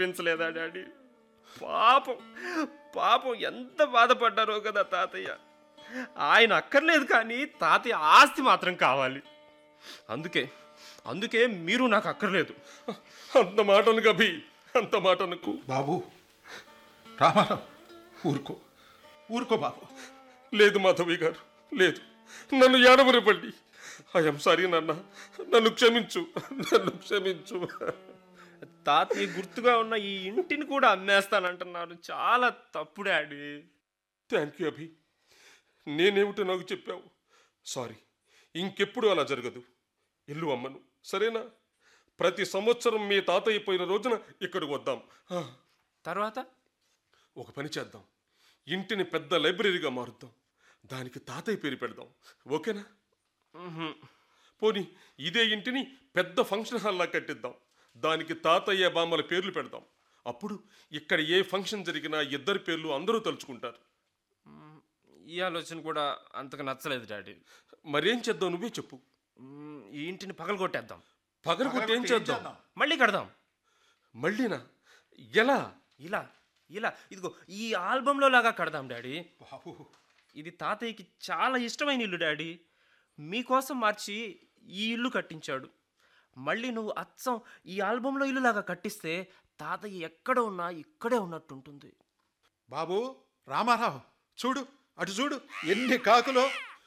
అనిపించలేదా డాడీ పాపం పాపం ఎంత బాధపడ్డారో కదా తాతయ్య ఆయన అక్కర్లేదు కానీ తాతయ్య ఆస్తి మాత్రం కావాలి అందుకే అందుకే మీరు నాకు అక్కర్లేదు అంత మాట అనుకు అభి అంత మాట అనుకు బాబు రామారావు ఊరుకో ఊరుకో బాబు లేదు మాధవి గారు లేదు నన్ను ఏడవరపండి ఐఎమ్ సారీ నాన్న నన్ను క్షమించు నన్ను క్షమించు తాతయ్య గుర్తుగా ఉన్న ఈ ఇంటిని కూడా అమ్మేస్తానంటున్నారు చాలా తప్పు డాడీ థ్యాంక్ యూ అభి నేనేమిటో నాకు చెప్పావు సారీ ఇంకెప్పుడు అలా జరగదు ఇల్లు అమ్మను సరేనా ప్రతి సంవత్సరం మీ తాతయ్య పోయిన రోజున ఇక్కడికి వద్దాం ఆ, తర్వాత ఒక పని చేద్దాం ఇంటిని పెద్ద లైబ్రరీగా మారుద్దాం దానికి తాతయ్య పేరు పెడదాం ఓకేనా పోనీ ఇదే ఇంటిని పెద్ద ఫంక్షన్ హాల్లా కట్టిద్దాం దానికి తాతయ్య బామ్మల పేర్లు పెడదాం అప్పుడు ఇక్కడ ఏ ఫంక్షన్ జరిగినా ఇద్దరి పేర్లు అందరూ తలుచుకుంటారు ఈ ఆలోచన కూడా అంతగా నచ్చలేదు డాడీ మరేం చేద్దాం నువ్వే చెప్పు మ్మ్, ఈ ఇంటిని పగలగొట్టేద్దాం పగలగొట్టి ఏం చేద్దాం మళ్ళీ కడదాం మళ్ళీనా ఎలా ఇలా ఇలా ఇదిగో ఈ ఆల్బంలో లాగా కడదాం డాడీ బాబు ఇది తాతయ్యకి చాలా ఇష్టమైన ఇల్లు డాడీ మీకోసం మార్చి ఈ ఇల్లు కట్టించాడు మళ్ళీ నువ్వు అచ్చం ఈ ఆల్బంలో ఇల్లులాగా కట్టిస్తే తాతయ్య ఎక్కడ ఉన్నా ఇక్కడే ఉన్నట్టుంటుంది బాబు రామారావు చూడు అటు చూడు ఎన్ని కాకులో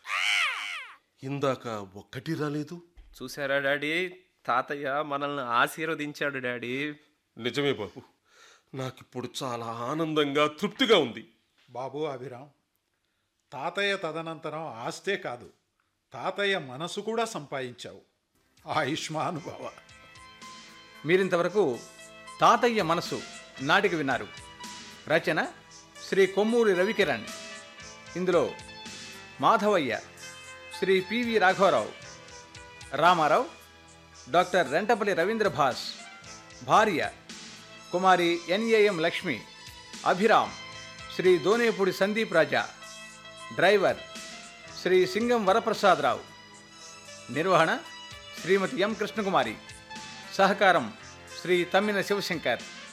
ఇందాక ఒక్కటి రాలేదు చూసారా డాడీ తాతయ్య మనల్ని ఆశీర్వదించాడు డాడీ నిజమే బాబు నాకిప్పుడు చాలా ఆనందంగా తృప్తిగా ఉంది బాబు అభిరామ్ తాతయ్య తదనంతరం ఆస్తే కాదు తాతయ్య మనసు కూడా సంపాదించావు ఆయుష్మాన్ భవ మీరింతవరకు తాతయ్య మనసు నాటిక విన్నారు రచన శ్రీ కొమ్మూరి రవికిరణ్ ఇందులో మాధవయ్య శ్రీ పివి రాఘవరావు రామారావు డాక్టర్ రెంటపల్లి రవీంద్ర భాస్ భార్య కుమారి ఎన్ఏఎం లక్ష్మి అభిరామ్ శ్రీ దోనేపూడి సందీప్ రాజా డ్రైవర్ శ్రీ సింగం వరప్రసాదరావు నిర్వహణ శ్రీమతి ఎం కృష్ణకుమారి సహకారం శ్రీ తమ్మిన శివశంకర్